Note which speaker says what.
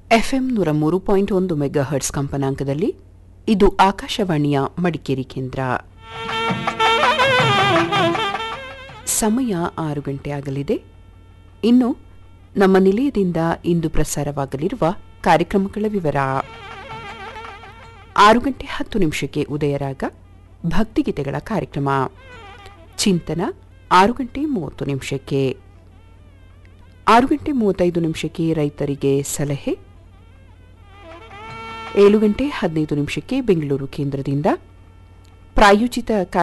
Speaker 1: FM ನೂರ ಮೂರು point ಒಂದು ಮೆಗಾ ಹರ್ಟ್ಸ್ ಕಂಪನಾಂಕದಲ್ಲಿ ಇದು ಆಕಾಶವಾಣಿಯ ಮಡಿಕೇರಿ ಕೇಂದ್ರ ಸಮಯ ಆರು ಗಂಟೆ ಆಗಲಿದೆ ಇನ್ನು ನಮ್ಮ ನಿಲಯದಿಂದ ಇಂದು ಪ್ರಸಾರವಾಗಲಿರುವ ಕಾರ್ಯಕ್ರಮಗಳ ವಿವರ ಆರು ಗಂಟೆ ಹತ್ತು ನಿಮಿಷಕ್ಕೆ ಉದಯರಾಗ ಭಕ್ತಿಗೀತೆಗಳ ಕಾರ್ಯಕ್ರಮ ಚಿಂತನ ಆರು ಗಂಟೆ ಮೂವತ್ತು ನಿಮಿಷಕ್ಕೆ ಆರು ಗಂಟೆ ಮೂವತ್ತೈದು ನಿಮಿಷಕ್ಕೆ ರೈತರಿಗೆ ಸಲಹೆ ಏಳು ಗಂಟೆ ಹದಿನೈದು ನಿಮಿಷಕ್ಕೆ ಬೆಂಗಳೂರು ಕೇಂದ್ರದಿಂದ ಪ್ರಾಯೋಜಿತ